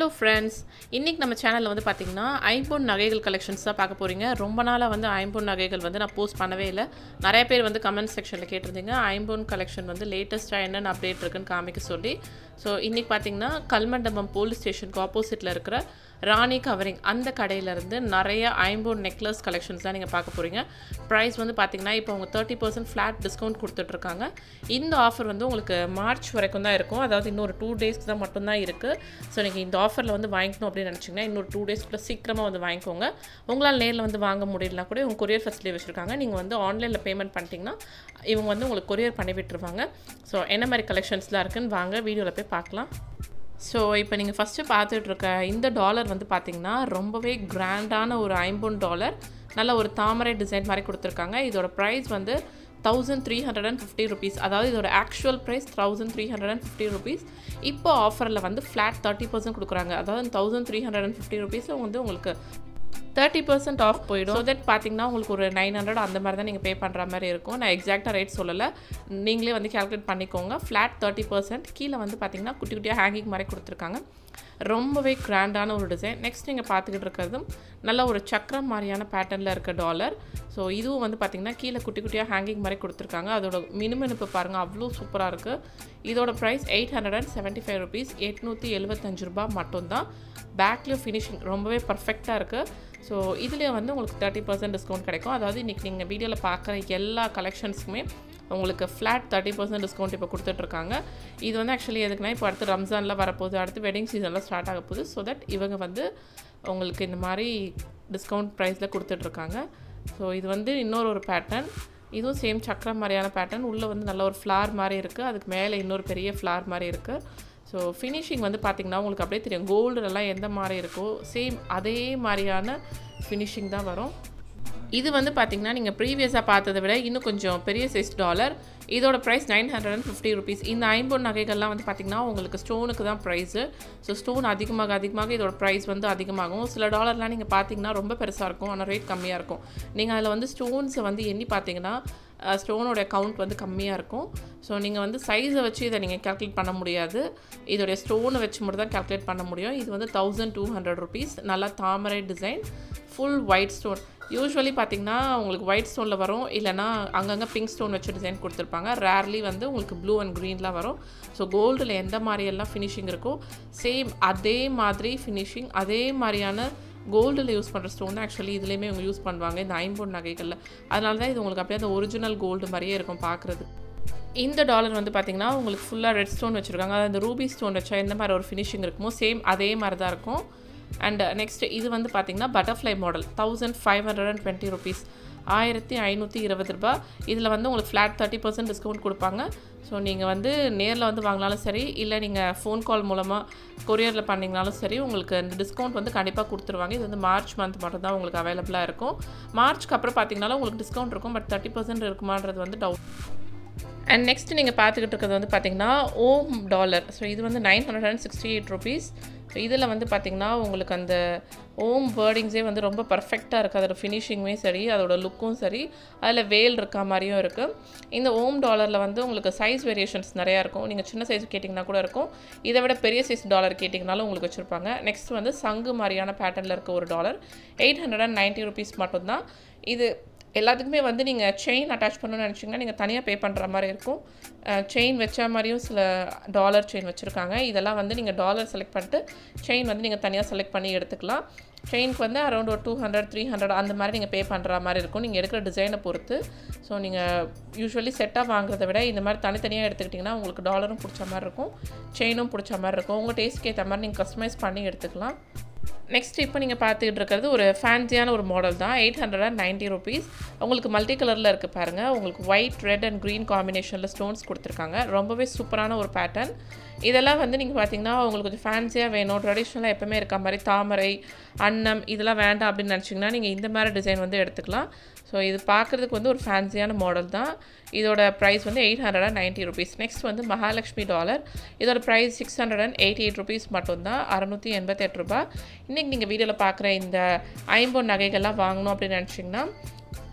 hello friends இன்றைக்கி நம்ம சேனலில் வந்து பார்த்திங்கன்னா ஐம்பொன் நகைகள் கலெக்ஷன்ஸ் தான் பார்க்க போகிறீங்க ரொம்ப நாளாக வந்து ஐம்பொன் நகைகள் வந்து நான் போஸ்ட் பண்ணவே இல்லை நிறைய பேர் வந்து கமெண்ட் செக்ஷனில் கேட்டிருந்தீங்க ஐம்பொன் கலெக்ஷன் வந்து லேட்டஸ்ட்டாக என்னென்ன அப்டேட் இருக்குன்னு காமிக்க சொல்லி ஸோ இன்றைக்கி பார்த்திங்கன்னா கல்மண்டபம் போலீஸ் ஸ்டேஷனுக்கு ஆப்போசிட்டில் இருக்கிற ராணி கவரிங் அந்த கடையிலேருந்து நிறைய ஐம்பொன் நெக்லஸ் கலெக்ஷன்ஸ்லாம் நீங்கள் பார்க்க போகிறீங்க ப்ரைஸ் வந்து பார்த்திங்கன்னா இப்போ அவங்க தேர்ட்டி பர்சன்ட் ஃப்ளாட் டிஸ்கவுண்ட் கொடுத்துட்ருக்காங்க இந்த ஆஃபர் வந்து உங்களுக்கு மார்ச் வரைக்கும் தான் இருக்கும் அதாவது இன்னொரு டூ டேஸ்க்கு தான் மட்டும்தான் இருக்குது ஸோ நீங்கள் இந்த ஆஃபரில் வந்து வாங்கிக்கணும் அப்படின்னு நினச்சிங்கன்னா இன்னொரு டூ டேஸ்க்குள்ளே சீக்கிரமாக வந்து வாங்கிக்கோங்க உங்களால் நேரில் வந்து வாங்க முடியலனா கூட இவங்க கொரியர் ஃபெசிலிட்டி வச்சுருக்காங்க நீங்கள் வந்து ஆன்லைனில் பேமெண்ட் பண்ணிட்டீங்கன்னா இவங்க வந்து உங்களுக்கு கொரியர் பண்ணி விட்டுருவாங்க ஸோ என்ன மாதிரி கலெக்ஷன்ஸ்லாம் இருக்குன்னு வாங்க வீடியோவில் போய் பார்க்கலாம் ஸோ இப்போ நீங்கள் ஃபஸ்ட்டு பார்த்துட்டு இருக்க இந்த டாலர் வந்து பார்த்திங்கன்னா ரொம்பவே கிராண்டான ஒரு ஐம்பொன் டாலர் நல்ல ஒரு தாமரை டிசைன் மாதிரி கொடுத்துருக்காங்க இதோட ப்ரைஸ் வந்து thousand three hundred and fifty rupees அதாவது இதோட actual price thousand three hundred and fifty rupees இப்போ ஆஃபரில் வந்து ஃப்ளாட் தேர்ட்டி பர்சன்ட் கொடுக்குறாங்க அதாவது thousand three hundred and fifty ருபீஸில் வந்து உங்களுக்கு தேர்ட்டி பர்சன்ட் ஆஃப் போயிடும் ஸோ தட் பார்த்தீங்கன்னா உங்களுக்கு ஒரு நைன் ஹண்ட்ரட் அந்த மாதிரி தான் நீங்கள் பே பண்ணுற மாதிரி இருக்கும் நான் எக்ஸாக்டாக ரேட் சொல்லலை நீங்களே வந்து கேல்குலேட் பண்ணிக்கோங்க ஃப்ளாட் தேர்ட்டி பர்சன்ட் கீழே வந்து பார்த்தீங்கன்னா குட்டி குட்டியாக ஹேங்கிங் மாதிரி கொடுத்துருக்காங்க ரொம்பவே கிராண்டான ஒரு டிசைன் நெக்ஸ்ட் நீங்கள் பார்த்துக்கிட்டு இருக்கிறதும் நல்ல ஒரு சக்கரம் மாதிரியான பேட்டர்னில் இருக்க டாலர் ஸோ இதுவும் வந்து பார்த்திங்கன்னா கீழே குட்டி குட்டியாக ஹேங்கிங் மாதிரி கொடுத்துருக்காங்க அதோட மினுமினுப்பு பாருங்கள் அவ்வளோ சூப்பராக இருக்குது இதோட price eight hundred and seventy five rupees எட்நூற்றி எழுபத்தஞ்சு ரூபா மட்டும்தான் பேக்லேயும் ஃபினிஷிங் ரொம்பவே பர்ஃபெக்டாக இருக்குது ஸோ இதுலேயே வந்து உங்களுக்கு தேர்ட்டி பர்சன்ட் டிஸ்கவுண்ட் கிடைக்கும் அதாவது இன்றைக்கி நீங்கள் வீடியோவில் பார்க்குற எல்லா கலெக்ஷன்ஸுக்குமே உங்களுக்கு ஃப்ளாட் தேர்ட்டி பர்சன்ட் டிஸ்கவுண்ட் இப்போ கொடுத்துட்ருக்காங்க இது வந்து ஆக்சுவலி எதுக்குன்னா இப்போ அடுத்து ரம்ஜானில் வரப்போகுது அடுத்து வெட்டிங் சீசனில் ஸ்டார்ட் ஆக போகுது ஸோ தட் இவங்க வந்து உங்களுக்கு இந்த மாதிரி டிஸ்கவுண்ட் ப்ரைஸில் கொடுத்துட்ருக்காங்க ஸோ இது வந்து இன்னொரு ஒரு பேட்டர்ன் இதுவும் சேம் சக்கரம் மாதிரியான பேட்டர்ன் உள்ளே வந்து நல்ல ஒரு ஃப்ளார் மாதிரி இருக்குது அதுக்கு மேலே இன்னொரு பெரிய ஃப்ளார் மாதிரி இருக்குது ஸோ ஃபினிஷிங் வந்து பார்த்திங்கன்னா உங்களுக்கு அப்படியே தெரியும் கோல்டுலலாம் எந்த மாதிரி இருக்கோ சேம் அதே மாதிரியான ஃபினிஷிங் தான் வரும் இது வந்து பார்த்திங்கன்னா நீங்கள் ப்ரீவியஸாக பார்த்ததை விட இன்னும் கொஞ்சம் பெரிய சைஸ் டாலர் இதோட price nine hundred and fifty rupees இந்த ஐம்பொன் நகைகள்லாம் வந்து பார்த்திங்கன்னா உங்களுக்கு ஸ்டோனுக்கு தான் ப்ரைஸு ஸோ ஸ்டோன் அதிகமாக அதிகமாக இதோட ப்ரைஸ் வந்து அதிகமாகும் சில டாலர்லாம் நீங்கள் பார்த்தீங்கன்னா ரொம்ப பெருசாக இருக்கும் ஆனால் ரேட் கம்மியாக இருக்கும் நீங்கள் அதில் வந்து ஸ்டோன்ஸை வந்து எண்ணி பார்த்தீங்கன்னா ஸ்டோனோட கவுண்ட் வந்து கம்மியாக இருக்கும் ஸோ நீங்கள் வந்து சைஸை வச்சு இதை நீங்கள் கேல்குலேட் பண்ண முடியாது இதோடைய ஸ்டோனை வச்சு மட்டும் தான் கேல்குலேட் பண்ண முடியும் இது வந்து தௌசண்ட் டூ ஹண்ட்ரட் ருபீஸ் நல்லா தாமரை design full white stone usually பார்த்திங்கன்னா உங்களுக்கு ஒயிட் ஸ்டோனில் வரும் இல்லைனா அங்கங்கே பிங்க் ஸ்டோன் வச்சு டிசைன் கொடுத்துருப்பாங்க ரேர்லி வந்து உங்களுக்கு ப்ளூ அண்ட் க்ரீன்லாம் வரும் ஸோ கோல்டில் எந்த மாதிரியெல்லாம் ஃபினிஷிங் இருக்கோ சேம் அதே மாதிரி ஃபினிஷிங் அதே மாதிரியான கோல்டில் யூஸ் பண்ணுற ஸ்டோன் ஆக்சுவலி இதுலேயுமே இவங்க யூஸ் பண்ணுவாங்க இந்த ஐம்பொன் நகைகளில் அதனால தான் இது உங்களுக்கு அப்படியே அந்த ஒரிஜினல் கோல்டு மாதிரியே இருக்கும் பார்க்குறது இந்த டாலர் வந்து பார்த்திங்கன்னா உங்களுக்கு ஃபுல்லாக ரெட் ஸ்டோன் வச்சுருக்காங்க அதாவது இந்த ரூபி ஸ்டோன் வச்சா எந்த மாதிரி ஒரு ஃபினிஷிங் இருக்குமோ சேம் அதே மாதிரி தான் இருக்கும் அண்ட் நெக்ஸ்ட் இது வந்து பார்த்திங்கன்னா butterfly model thousand five hundred and twenty rupees ஆயிரத்தி ஐநூற்றி இருபது ரூபா இதில் வந்து உங்களுக்கு ஃப்ளாட் தேர்ட்டி பர்சன்ட் டிஸ்கவுண்ட் கொடுப்பாங்க ஸோ நீங்கள் வந்து நேரில் வந்து வாங்கினாலும் சரி இல்லை நீங்கள் ஃபோன் கால் மூலமாக கொரியரில் பண்ணிங்கனாலும் சரி உங்களுக்கு இந்த டிஸ்கவுண்ட் வந்து கண்டிப்பாக கொடுத்துருவாங்க இது வந்து மார்ச் மந்த் மட்டும் தான் உங்களுக்கு அவைலபிளாக இருக்கும் மார்ச்க்கு அப்புறம் பார்த்தீங்கனாலும் உங்களுக்கு டிஸ்கவுண்ட் இருக்கும் பட் தேர்ட்டி பர்சன்ட் இருக்குமான்றது வந்து டவுட் அண்ட் நெக்ஸ்ட் நீங்கள் பார்த்துக்கிட்டு இருக்கிறது வந்து பார்த்திங்கன்னா ஓம் டாலர் ஸோ இது வந்து nine hundred and sixty eight rupees so இதில் வந்து பார்த்திங்கன்னா உங்களுக்கு அந்த ஓம் வேர்டிங்ஸே வந்து ரொம்ப பர்ஃபெக்டாக இருக்குது அதோட ஃபினிஷிங்குமே சரி அதோட லுக்கும் சரி அதில் வேல் இருக்க மாதிரியும் இருக்குது இந்த ஓம் டாலரில் வந்து உங்களுக்கு சைஸ் வேரியேஷன்ஸ் நிறையா இருக்கும் நீங்கள் சின்ன சைஸ் கேட்டிங்கன்னா கூட இருக்கும் இதை விட பெரிய சைஸ் டாலர் கேட்டிங்கனாலும் உங்களுக்கு வச்சுருப்பாங்க நெக்ஸ்ட் வந்து சங்கு மாதிரியான பேட்டர்னில் இருக்க ஒரு dollar eight hundred and ninety rupees மட்டும்தான் இது எல்லாத்துக்குமே வந்து நீங்கள் செயின் அட்டாச் பண்ணணும்னு நினச்சிங்கன்னா நீங்கள் தனியாக பே பண்ணுற மாதிரி இருக்கும் செயின் வச்ச மாதிரியும் சில டாலர் செயின் வச்சுருக்காங்க இதெல்லாம் வந்து நீங்கள் டாலர் செலக்ட் பண்ணிட்டு செயின் வந்து நீங்கள் தனியாக செலக்ட் பண்ணி எடுத்துக்கலாம் செயினுக்கு வந்து அரௌண்ட் ஒரு டூ ஹண்ட்ரட் த்ரீ ஹண்ட்ரட் அந்த மாதிரி நீங்கள் பே பண்ணுற மாதிரி இருக்கும் நீங்கள் எடுக்கிற டிசைனை பொறுத்து ஸோ நீங்கள் யூஸ்வலி செட்டாக வாங்குறத விட இந்த மாதிரி தனித்தனியாக எடுத்துக்கிட்டிங்கன்னா உங்களுக்கு டாலரும் பிடிச்ச மாதிரி இருக்கும் செயினும் பிடிச்ச மாதிரி இருக்கும் உங்கள் டேஸ்ட்க்கு ஏற்ற மாதிரி நீங்கள் கஸ்டமைஸ் பண்ணி எடுத்துக்கலாம் நெக்ஸ்ட் இப்போ நீங்கள் பார்த்துக்கிட்டு இருக்கிறது ஒரு ஃபேன்சியான ஒரு மாடல் தான் eight hundred and ninety rupees உங்களுக்கு மல்டி கலரில் இருக்குது பாருங்கள் உங்களுக்கு ஒயிட் ரெட் அண்ட் க்ரீன் காம்பினேஷனில் ஸ்டோன்ஸ் கொடுத்துருக்காங்க ரொம்பவே சூப்பரான ஒரு பேட்டர்ன் இதெல்லாம் வந்து நீங்கள் பார்த்தீங்கன்னா உங்களுக்கு கொஞ்சம் ஃபேன்சியாக வேணும் ட்ரெடிஷ்னலாக எப்போவுமே இருக்க மாதிரி தாமரை அன்னம் இதெல்லாம் வேண்டாம் அப்படின்னு நினச்சிங்கன்னா நீங்கள் இந்த மாதிரி டிசைன் வந்து எடுத்துக்கலாம் ஸோ இது பார்க்குறதுக்கு வந்து ஒரு ஃபேன்சியான மாடல் தான் இதோட ப்ரைஸ் வந்து eight hundred and ninety rupees next வந்து மகாலட்சுமி டாலர் இதோட price six hundred and eighty eight rupees மட்டும்தான் அறநூற்றி எண்பத்தெட்டு ரூபா இன்றைக்கி நீங்கள் வீடியோவில் பார்க்குற இந்த ஐம்பொன் நகைகள்லாம் வாங்கணும் அப்படின்னு நினச்சிங்கன்னா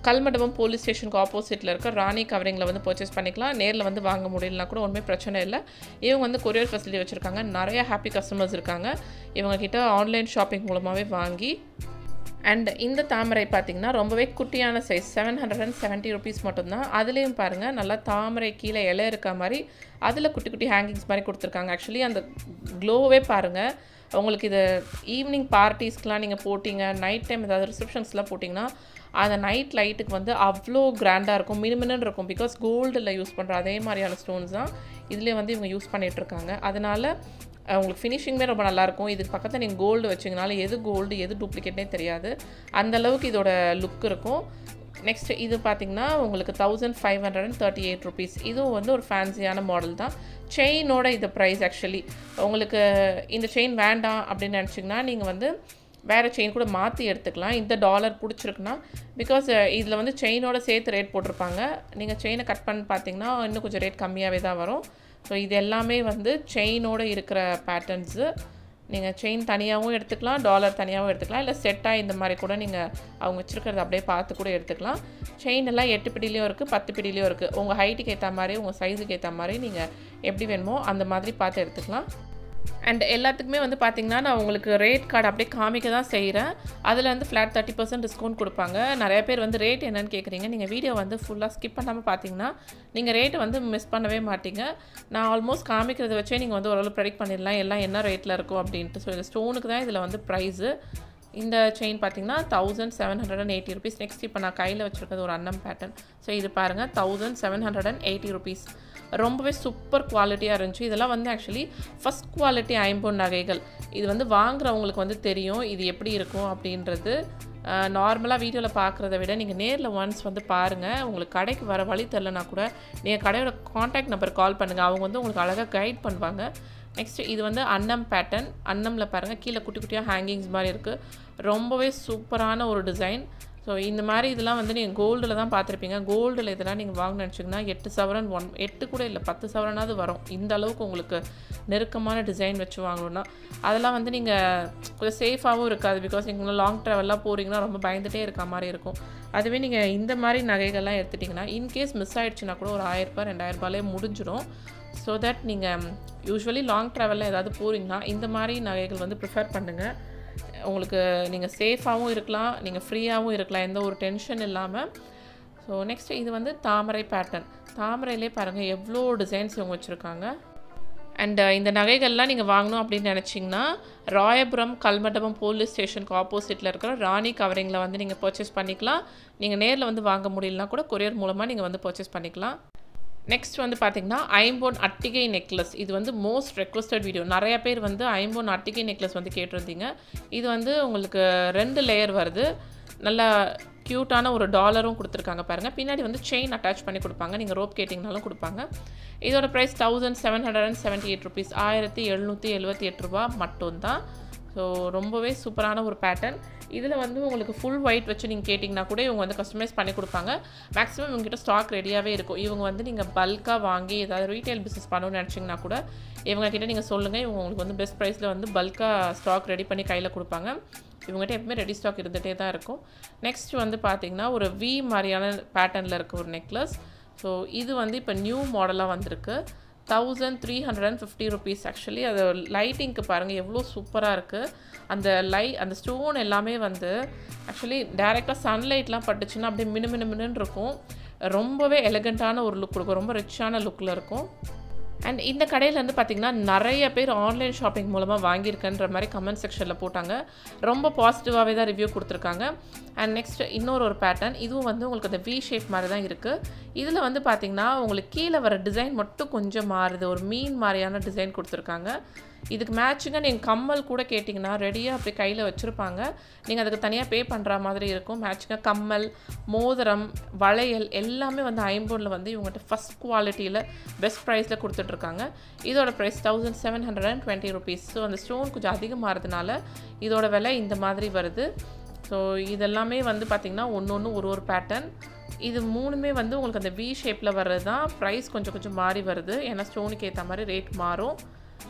கல்மண்டபம் போலீஸ் ஸ்டேஷனுக்கு ஆப்போசிட்டில் இருக்க ராணி கவரிங்கில் வந்து பர்ச்சேஸ் பண்ணிக்கலாம் நேரில் வந்து வாங்க முடியலனா கூட ஒன்றுமே பிரச்சனை இல்லை இவங்க வந்து கொரியர் ஃபெசிலிட்டி வச்சுருக்காங்க நிறைய ஹாப்பி கஸ்டமர்ஸ் இருக்காங்க இவங்கக்கிட்ட ஆன்லைன் ஷாப்பிங் மூலமாகவே வாங்கி அண்ட் இந்த தாமரை பார்த்திங்கன்னா ரொம்பவே குட்டியான size seven hundred and seventy rupees மட்டும்தான் அதுலேயும் பாருங்கள் நல்லா தாமரை கீழே இலை இருக்க மாதிரி அதில் குட்டி குட்டி ஹேங்கிங்ஸ் மாதிரி கொடுத்துருக்காங்க ஆக்சுவலி அந்த க்ளோவே பாருங்கள் உங்களுக்கு இது ஈவினிங் பார்ட்டிஸ்க்கெலாம் நீங்கள் போட்டிங்க நைட் டைம் ஏதாவது ரிசப்ஷன்ஸ்லாம் போட்டிங்கன்னா அந்த நைட் லைட்டுக்கு வந்து அவ்வளோ கிராண்டாக இருக்கும் மினிமினன் இருக்கும் பிகாஸ் கோல்டில் யூஸ் பண்ணுற அதே மாதிரியான ஸ்டோன்ஸ் தான் இதில் வந்து இவங்க யூஸ் பண்ணிகிட்ருக்காங்க அதனால் உங்களுக்கு ஃபினிஷிங்குமே ரொம்ப நல்லாயிருக்கும் இதுக்கு பக்கத்தில் நீங்கள் கோல்டு வச்சிங்கனாலும் எது கோல்டு எது டூப்ளிகேட்னே தெரியாது அந்த அளவுக்கு இதோட லுக் இருக்கும் நெக்ஸ்ட் இது பார்த்திங்கன்னா உங்களுக்கு thousand five hundred and thirty eight rupees இதுவும் வந்து ஒரு ஃபேன்சியான மாடல் தான் செயினோட இது ப்ரைஸ் ஆக்சுவலி உங்களுக்கு இந்த செயின் வேண்டாம் அப்படின்னு நினச்சிங்கன்னா நீங்கள் வந்து வேறு செயின் கூட மாற்றி எடுத்துக்கலாம் இந்த டாலர் பிடிச்சிருக்குன்னா பிகாஸ் இதில் வந்து செயினோட சேர்த்து ரேட் போட்டிருப்பாங்க நீங்கள் செயினை கட் பண்ணி பார்த்தீங்கன்னா இன்னும் கொஞ்சம் ரேட் கம்மியாகவே தான் வரும் ஸோ இது எல்லாமே வந்து செயினோட இருக்கிற பேட்டர்ன்ஸு நீங்கள் செயின் தனியாகவும் எடுத்துக்கலாம் டாலர் தனியாகவும் எடுத்துக்கலாம் இல்லை செட்டாக இந்த மாதிரி கூட நீங்கள் அவங்க வச்சுருக்கிறத அப்படியே பார்த்து கூட எடுத்துக்கலாம் செயின் எல்லாம் எட்டு பிடிலையும் இருக்குது பத்து பிடிலையும் இருக்குது உங்கள் ஹைட்டுக்கு ஏற்ற மாதிரி உங்கள் சைஸுக்கு ஏற்ற மாதிரி நீங்கள் எப்படி வேணுமோ அந்த மாதிரி பார்த்து எடுத்துக்கலாம் அண்ட் எல்லாத்துக்குமே வந்து பார்த்திங்கன்னா நான் உங்களுக்கு ரேட் கார்டு அப்படியே காமிக்க தான் செய்கிறேன் அதில் வந்து ஃப்ளாட் தேர்ட்டி பர்சன்ட் டிஸ்கவுண்ட் கொடுப்பாங்க நிறைய பேர் வந்து ரேட் என்னன்னு கேட்குறீங்க நீங்கள் வீடியோ வந்து ஃபுல்லாக ஸ்கிப் பண்ணாமல் பார்த்தீங்கன்னா நீங்கள் ரேட்டை வந்து மிஸ் பண்ணவே மாட்டீங்க நான் ஆல்மோஸ்ட் காமிக்கிறத வச்சே நீங்கள் வந்து ஓரளவு ப்ரெடிக்ட் பண்ணிடலாம் எல்லாம் என்ன ரேட்டில் இருக்கும் அப்படின்ட்டு ஸோ இந்த ஸ்டோனுக்கு தான் இதில் வந்து ப்ரைஸு இந்த செயின் பார்த்தீங்கன்னா thousand seven hundred and eighty rupees next இப்போ நான் கையில் வச்சுருக்கிறது ஒரு அன்னம் பேட்டர்ன் ஸோ இது பாருங்கள் thousand seven hundred and eighty rupees ரொம்பவே சூப்பர் குவாலிட்டியாக இருந்துச்சு இதெல்லாம் வந்து ஆக்சுவலி ஃபஸ்ட் குவாலிட்டி ஐம்பொன் நகைகள் இது வந்து வாங்குறவங்களுக்கு வந்து தெரியும் இது எப்படி இருக்கும் அப்படின்றது நார்மலாக வீடியோவில் பார்க்குறத விட நீங்கள் நேரில் ஒன்ஸ் வந்து பாருங்கள் உங்களுக்கு கடைக்கு வர வழி தெரிலனா கூட நீங்கள் கடையோட காண்டாக்ட் நம்பர் கால் பண்ணுங்கள் அவங்க வந்து உங்களுக்கு அழகாக கைட் பண்ணுவாங்க நெக்ஸ்ட்டு இது வந்து அன்னம் பேட்டர்ன் அன்னமில் பாருங்கள் கீழே குட்டி குட்டியாக ஹேங்கிங்ஸ் மாதிரி இருக்குது ரொம்பவே சூப்பரான ஒரு டிசைன் ஸோ இந்த மாதிரி இதெல்லாம் வந்து நீங்கள் கோல்டில் தான் பார்த்துருப்பீங்க கோல்டில் இதெல்லாம் நீங்கள் வாங்க நினச்சிங்கன்னா எட்டு சவரன் ஒன் எட்டு கூட இல்லை பத்து சவரனாவது வரும் இந்த அளவுக்கு உங்களுக்கு நெருக்கமான டிசைன் வச்சு வாங்கணுன்னா அதெல்லாம் வந்து நீங்கள் கொஞ்சம் சேஃபாகவும் இருக்காது பிகாஸ் நீங்கள் லாங் ட்ராவல்லாம் போகிறீங்கன்னா ரொம்ப பயந்துகிட்டே இருக்க மாதிரி இருக்கும் அதுவே நீங்கள் இந்த மாதிரி நகைகள்லாம் எடுத்துட்டிங்கன்னா இன்கேஸ் மிஸ் ஆகிடுச்சுன்னா கூட ஒரு ஆயிரரூபா ரெண்டாயிரரூபாலே முடிஞ்சிடும் ஸோ தட் நீங்கள் யூஸ்வலி லாங் ட்ராவலில் ஏதாவது போகிறீங்கன்னா இந்த மாதிரி நகைகள் வந்து ப்ரிஃபர் பண்ணுங்கள் உங்களுக்கு நீங்கள் சேஃபாகவும் இருக்கலாம் நீங்கள் ஃப்ரீயாகவும் இருக்கலாம் எந்த ஒரு டென்ஷன் இல்லாமல் ஸோ நெக்ஸ்ட் இது வந்து தாமரை பேட்டர்ன் தாமரையிலே பாருங்கள் எவ்வளோ டிசைன்ஸ் இவங்க வச்சுருக்காங்க அண்ட் இந்த நகைகள்லாம் நீங்கள் வாங்கணும் அப்படின்னு நினச்சிங்கன்னா ராயபுரம் கல்மண்டபம் போலீஸ் ஸ்டேஷனுக்கு ஆப்போசிட்டில் இருக்கிற ராணி கவரிங்கில் வந்து நீங்கள் பர்ச்சேஸ் பண்ணிக்கலாம் நீங்கள் நேரில் வந்து வாங்க முடியலனா கூட கொரியர் மூலமாக நீங்கள் வந்து பர்ச்சேஸ் பண்ணிக்கலாம் நெக்ஸ்ட் வந்து பார்த்திங்கன்னா ஐம்போன் அட்டிகை நெக்லஸ் இது வந்து மோஸ்ட் ரெக்வஸ்டட் வீடியோ நிறைய பேர் வந்து ஐம்போன் அட்டிகை நெக்லஸ் வந்து கேட்டிருந்தீங்க இது வந்து உங்களுக்கு ரெண்டு லேயர் வருது நல்லா க்யூட்டான ஒரு டாலரும் கொடுத்துருக்காங்க பாருங்கள் பின்னாடி வந்து செயின் அட்டாச் பண்ணி கொடுப்பாங்க நீங்கள் ரோப் கேட்டிங்கனாலும் கொடுப்பாங்க இதோட price thousand seven hundred and seventy eight rupees ஆயிரத்தி எழுநூற்றி எழுபத்தி எட்டு ரூபா மட்டும்தான் ஸோ ரொம்பவே சூப்பரான ஒரு பேட்டர்ன் இதில் வந்து உங்களுக்கு ஃபுல் ஒயிட் வச்சு நீங்கள் கேட்டிங்கன்னா கூட இவங்க வந்து கஸ்டமைஸ் பண்ணி கொடுப்பாங்க மேக்ஸிமம் இவங்ககிட்ட ஸ்டாக் ரெடியாகவே இருக்கும் இவங்க வந்து நீங்கள் பல்காக வாங்கி ஏதாவது ரீட்டைல் பிஸ்னஸ் பண்ணணும்னு நினச்சிங்கன்னா கூட இவங்ககிட்ட நீங்கள் சொல்லுங்கள் இவங்க உங்களுக்கு வந்து பெஸ்ட் ப்ரைஸில் வந்து பல்காக ஸ்டாக் ரெடி பண்ணி கையில் கொடுப்பாங்க இவங்ககிட்ட எப்பவுமே ரெடி ஸ்டாக் இருந்துகிட்டே தான் இருக்கும் நெக்ஸ்ட் வந்து பார்த்திங்கன்னா ஒரு வி மாதிரியான பேட்டர்னில் இருக்க ஒரு நெக்லஸ் ஸோ இது வந்து இப்போ நியூ மாடலாக வந்திருக்கு thousand three hundred and fifty rupees actually அது லைட்டிங்க்கு பாருங்கள் எவ்வளோ சூப்பராக இருக்குது அந்த லை அந்த ஸ்டோன் எல்லாமே வந்து ஆக்சுவலி டேரெக்டாக சன்லைட்லாம் பட்டுச்சுன்னா அப்படியே மினு மினு மினுன்னு இருக்கும் ரொம்பவே எலகண்ட்டான ஒரு லுக் கொடுக்கும் ரொம்ப ரிச்சான லுக்கில் இருக்கும் அண்ட் இந்த கடையில் வந்து பார்த்திங்கன்னா நிறைய பேர் ஆன்லைன் ஷாப்பிங் மூலமாக வாங்கியிருக்கன்ற மாதிரி கமெண்ட் செக்ஷனில் போட்டாங்க ரொம்ப பாசிட்டிவாகவே தான் ரிவ்யூ கொடுத்துருக்காங்க அண்ட் நெக்ஸ்ட் இன்னொரு ஒரு பேட்டர்ன் இதுவும் வந்து உங்களுக்கு அந்த வி ஷேப் மாதிரி தான் இருக்குது இதில் வந்து பார்த்திங்கன்னா உங்களுக்கு கீழே வர டிசைன் மட்டும் கொஞ்சம் மாறுது ஒரு மீன் மாதிரியான டிசைன் கொடுத்துருக்காங்க இதுக்கு மேட்சிங்காக நீங்கள் கம்மல் கூட கேட்டிங்கன்னா ரெடியாக அப்படி கையில் வச்சுருப்பாங்க நீங்கள் அதுக்கு தனியாக பே பண்ணுற மாதிரி இருக்கும் மேட்சிங்காக கம்மல் மோதிரம் வளையல் எல்லாமே வந்து ஐம்பொனில் வந்து இவங்ககிட்ட ஃபஸ்ட் குவாலிட்டியில் பெஸ்ட் ப்ரைஸில் கொடுத்துட்ருக்காங்க இதோட price thousand seven hundred and twenty rupees so அந்த ஸ்டோன் கொஞ்சம் அதிகமாகிறதுனால இதோட விலை இந்த மாதிரி வருது ஸோ இதெல்லாமே வந்து பார்த்திங்கன்னா ஒன்று ஒன்று ஒரு ஒரு பேட்டர்ன் இது மூணுமே வந்து உங்களுக்கு அந்த வி ஷேப்பில் வர்றது தான் ப்ரைஸ் கொஞ்சம் கொஞ்சம் மாறி வருது ஏன்னா ஸ்டோனுக்கு ஏற்ற மாதிரி ரேட் மாறும்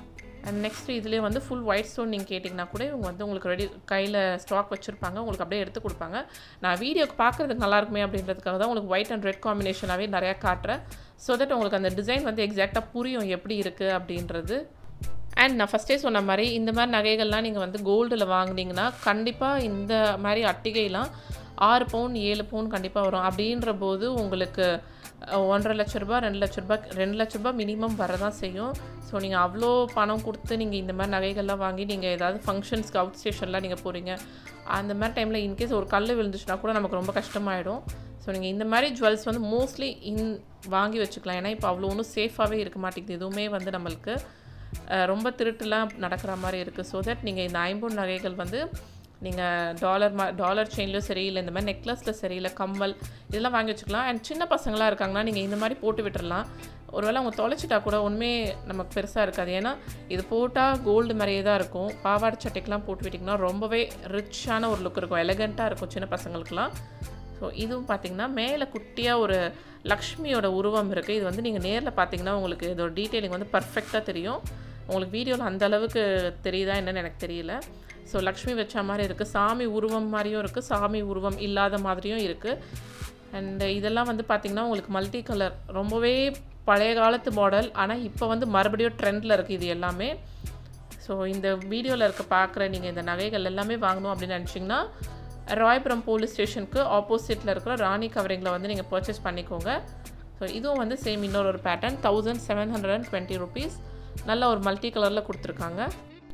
அண்ட் நெக்ஸ்ட் இதுலேயே வந்து ஃபுல் ஒயிட் ஸ்டோன் நீங்கள் கேட்டிங்கன்னா கூட இவங்க வந்து உங்களுக்கு ரெடி கையில் ஸ்டாக் வச்சுருப்பாங்க உங்களுக்கு அப்படியே எடுத்து கொடுப்பாங்க நான் வீடியோக்கு பார்க்குறதுக்கு நல்லா இருக்குமே அப்படின்றதுக்காக தான் உங்களுக்கு ஒயிட் அண்ட் ரெட் காம்பினேஷனாகவே நிறையா காட்டுறேன் ஸோ தட் உங்களுக்கு அந்த டிசைன் வந்து எக்ஸாக்டாக புரியும் எப்படி இருக்குது அப்படின்றது அண்ட் நான் ஃபஸ்ட்டே சொன்ன மாதிரி இந்த மாதிரி நகைகள்லாம் நீங்கள் வந்து கோல்டில் வாங்குனீங்கன்னா கண்டிப்பாக இந்த மாதிரி அட்டிகைலாம் ஆறு பவுன் ஏழு பவுன் கண்டிப்பாக வரும் அப்படின்ற போது உங்களுக்கு அஹ், ஒன்றரை லட்ச ரூபா ரெண்டு லட்ச ரூபா ரெண்டு லட்ச ரூபா மினிமம் வரதான் செய்யும் ஸோ நீங்கள் அவ்வளோ பணம் கொடுத்து நீங்கள் இந்த மாதிரி நகைகள்லாம் வாங்கி நீங்கள் ஏதாவது ஃபங்க்ஷன்ஸ்க்கு அவுட் ஸ்டேஷன்லாம் நீங்கள் போகிறீங்க அந்த மாதிரி டைமில் இன்கேஸ் ஒரு கல் விழுந்துச்சுன்னா கூட நமக்கு ரொம்ப கஷ்டமாயிடும் ஸோ நீங்கள் இந்த மாதிரி ஜுவல்ஸ் வந்து மோஸ்ட்லி இன் வாங்கி வச்சுக்கலாம் ஏன்னா இப்போ அவ்வளோ ஒன்றும் சேஃபாகவே இருக்க மாட்டேங்குது எதுவுமே வந்து நம்மளுக்கு அஹ், ரொம்ப திருட்டுலாம் நடக்கிற மாதிரி இருக்குது ஸோ தட் நீங்கள் இந்த ஐம்பொன் நகைகள் வந்து நீங்கள் டாலர் மா டாலர் செயின்லையும் சரி இல்லை இந்த மாதிரி நெக்லஸில் சரி இல்லை கம்மல் இதெல்லாம் வாங்கி வச்சுக்கலாம் அண்ட் சின்ன பசங்களாக இருக்காங்கன்னா நீங்கள் இந்த மாதிரி போட்டு விட்டுறலாம் ஒருவேளை அவங்க தொலைச்சிட்டா கூட ஒன்றுமே நமக்கு பெருசாக இருக்காது ஏன்னா இது போட்டால் கோல்டு மாதிரியே தான் இருக்கும் பாவாடை சட்டைக்கெலாம் போட்டு விட்டிங்கன்னா ரொம்பவே ரிச்சான ஒரு லுக் இருக்கும் எலகண்ட்டாக இருக்கும் சின்ன பசங்களுக்குலாம் ஸோ இதுவும் பார்த்தீங்கன்னா மேலே குட்டியாக ஒரு லக்ஷ்மியோட உருவம் இருக்குது இது வந்து நீங்கள் நேரில் பார்த்தீங்கன்னா உங்களுக்கு இதோட டீட்டெயிலிங் வந்து பர்ஃபெக்டாக தெரியும் உங்களுக்கு வீடியோவில் அந்த அளவுக்கு தெரியுதா என்னன்னு எனக்கு தெரியல ஸோ லக்ஷ்மி வச்ச மாதிரி இருக்குது சாமி உருவம் மாதிரியும் இருக்குது சாமி உருவம் இல்லாத மாதிரியும் இருக்குது அண்ட் இதெல்லாம் வந்து பார்த்திங்கன்னா உங்களுக்கு மல்டி கலர் ரொம்பவே பழைய காலத்து மாடல் ஆனால் இப்போ வந்து மறுபடியும் ட்ரெண்டில் இருக்குது இது எல்லாமே ஸோ இந்த வீடியோவில் இருக்க பார்க்குற நீங்கள் இந்த நகைகள் எல்லாமே வாங்கணும் அப்படின்னு நினச்சிங்கன்னா ராயபுரம் போலீஸ் ஸ்டேஷனுக்கு ஆப்போசிட்டில் இருக்கிற ராணி கவரிங்கில் வந்து நீங்கள் பர்ச்சேஸ் பண்ணிக்கோங்க ஸோ இதுவும் வந்து சேம் இன்னொரு ஒரு pattern thousand seven hundred and twenty rupees நல்ல ஒரு மல்டி கலரில் கொடுத்துருக்காங்க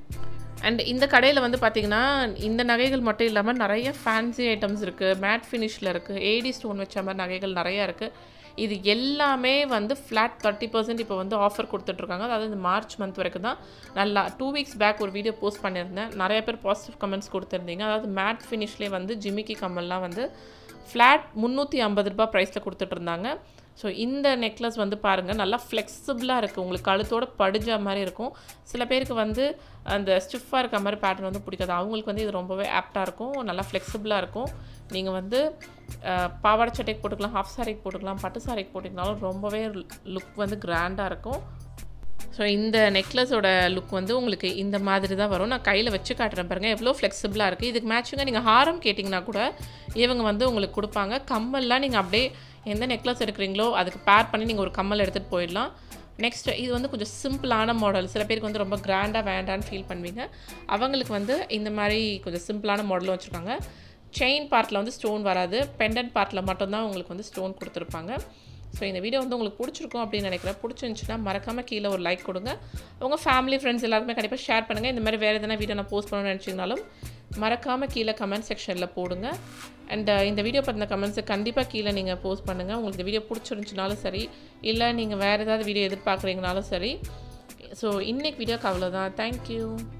அண்ட் இந்த கடையில் வந்து பார்த்திங்கன்னா இந்த நகைகள் மட்டும் இல்லாமல் நிறைய ஃபேன்சி ஐட்டம்ஸ் இருக்குது மேட் ஃபினிஷில் இருக்குது ஏடி ஸ்டோன் வச்ச மாதிரி நகைகள் நிறையா இருக்குது இது எல்லாமே வந்து ஃப்ளாட் தேர்ட்டி பர்சன்ட் இப்போ வந்து ஆஃபர் கொடுத்துட்ருக்காங்க அதாவது இந்த மார்ச் மந்த் வரைக்கும் தான் நல்லா டூ வீக்ஸ் பேக் ஒரு வீடியோ போஸ்ட் பண்ணியிருந்தேன் நிறைய பேர் பாசிட்டிவ் கமெண்ட்ஸ் கொடுத்துருந்தீங்க அதாவது மேட் ஃபினிஷ்லேயே வந்து ஜிமிக்கி கம்மல்லாம் வந்து ஃப்ளாட் முந்நூற்றி ஐம்பது ரூபாய் ப்ரைஸில் கொடுத்துட்டு இருந்தாங்க ஸோ இந்த நெக்லஸ் வந்து பாருங்கள் நல்லா ஃப்ளெக்சிபிளாக இருக்குது உங்களுக்கு கழுத்தோட படிஞ்ச மாதிரி இருக்கும் சில பேருக்கு வந்து அந்த ஸ்டிஃபாக இருக்க மாதிரி பேட்டர்ன் வந்து பிடிக்காது அவங்களுக்கு வந்து இது ரொம்பவே ஆப்டாக இருக்கும் நல்லா ஃப்ளெக்சிபிளாக இருக்கும் நீங்கள் வந்து அஹ், பாவாடை சட்டைக்கு போட்டுக்கலாம் ஹாஃப் சாரிக்கு போட்டுக்கலாம் பட்டு சாரிக்கு போட்டுக்கினாலும் ரொம்பவே லுக் வந்து கிராண்டாக இருக்கும் ஸோ இந்த நெக்லஸோட லுக் வந்து உங்களுக்கு இந்த மாதிரி தான் வரும் நான் கையில் வச்சு காட்டுறேன் பாருங்கள் எவ்வளோ ஃப்ளெக்சிபிளாக இருக்குது இதுக்கு மேட்சிங்காக நீங்கள் ஹாரம் கேட்டிங்கன்னா கூட இவங்க வந்து உங்களுக்கு கொடுப்பாங்க கம்மல்லாம் நீங்கள் அப்படியே எந்த நெக்லஸ் எடுக்கிறீங்களோ அதுக்கு பேர் பண்ணி நீங்கள் ஒரு கம்மல் எடுத்துகிட்டு போயிடலாம் நெக்ஸ்ட் இது வந்து கொஞ்சம் சிம்பிளான மாடல் சில பேருக்கு வந்து ரொம்ப கிராண்டாக வேண்டான்னு ஃபீல் பண்ணுவீங்க அவங்களுக்கு வந்து இந்த மாதிரி கொஞ்சம் சிம்பிளான மாடலும் வச்சுருக்காங்க செயின் பார்ட்டில் வந்து ஸ்டோன் வராது பெண்டன்ட் பார்ட்டில் மட்டும்தான் உங்களுக்கு வந்து ஸ்டோன் கொடுத்துருப்பாங்க ஸோ இந்த வீடியோ வந்து உங்களுக்கு பிடிச்சிருக்கும் அப்படின்னு நினைக்கிறேன் பிடிச்சிருந்துச்சுன்னா மறக்காமல் கீழே ஒரு லைக் கொடுங்க உங்கள் ஃபேமிலி ஃப்ரெண்ட்ஸ் எல்லாருமே கண்டிப்பாக ஷேர் பண்ணுங்கள் இந்த மாதிரி வேறு எதனா வீடியோ நான் போஸ்ட் பண்ணணும்னு நினச்சிங்கனாலும் மறக்காமல் கீழே கமெண்ட் செக்ஷனில் போடுங்க அண்ட் இந்த வீடியோ பற்றின கமெண்ட்ஸை கண்டிப்பாக கீழே நீங்கள் போஸ்ட் பண்ணுங்கள் உங்களுக்கு இந்த வீடியோ பிடிச்சிருந்துச்சுனாலும் சரி இல்லை நீங்கள் வேறு ஏதாவது வீடியோ எதிர்பார்க்குறீங்கனாலும் சரி ஸோ இன்னைக்கு வீடியோக்கு அவ்வளோதான் தேங்க்யூ